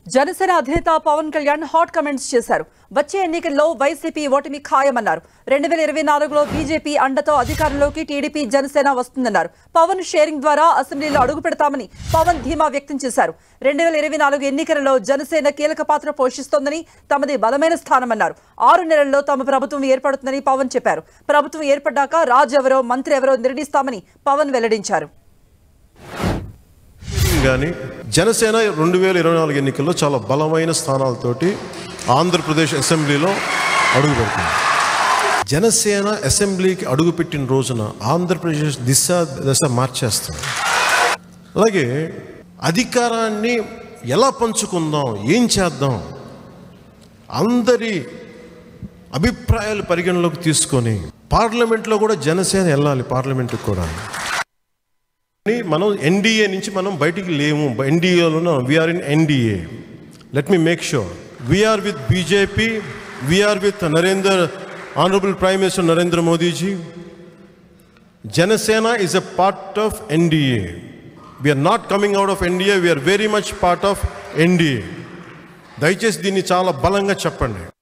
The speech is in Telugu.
జనసేన అధినేత పవన్ కళ్యాణ్ హాట్ కమెంట్స్ చేశారు వచ్చే ఎన్నికల్లో వైసీపీ ఓటమి ఖాయమన్నారు రెండు వేల ఇరవై నాలుగులో బీజేపీ అండతో అధికారంలోకి టీడీపీ జనసేన వస్తుందన్నారు పవన్ షేరింగ్ ద్వారా అసెంబ్లీలో అడుగు పెడతామని పవన్ ధీమా వ్యక్తం చేశారు రెండు వేల ఇరవై నాలుగు ఎన్నికలలో జనసేన కీలక పాత్ర పోషిస్తోందని తమది బలమైన స్థానమన్నారు ఆరు నెలల్లో తమ ప్రభుత్వం ఏర్పడుతుందని పవన్ చెప్పారు ప్రభుత్వం ఏర్పడ్డాక రాజు ఎవరో మంత్రి ఎవరో నిర్ణయిస్తామని పవన్ వెల్లడించారు కానీ జనసేన రెండు వేల ఇరవై నాలుగు ఎన్నికల్లో చాలా బలమైన స్థానాలతోటి ఆంధ్రప్రదేశ్ అసెంబ్లీలో అడుగుపెడుతుంది జనసేన అసెంబ్లీకి అడుగుపెట్టిన రోజున ఆంధ్రప్రదేశ్ దిశ దశ మార్చేస్తుంది అలాగే అధికారాన్ని ఎలా పంచుకుందాం ఏం చేద్దాం అందరి అభిప్రాయాలు పరిగణలోకి తీసుకొని పార్లమెంట్లో కూడా జనసేన వెళ్ళాలి పార్లమెంట్కి కూడా కానీ మనం ఎన్డీఏ నుంచి మనం బయటికి లేము ఎన్డీఏలో we are in NDA let me make sure we are with BJP we are with Narender honourable prime minister Narendra Modiji Janasena is a part of NDA we are not coming out of NDA we are very much part of NDA దయచేసి దీన్ని చాలా బలంగా చెప్పండి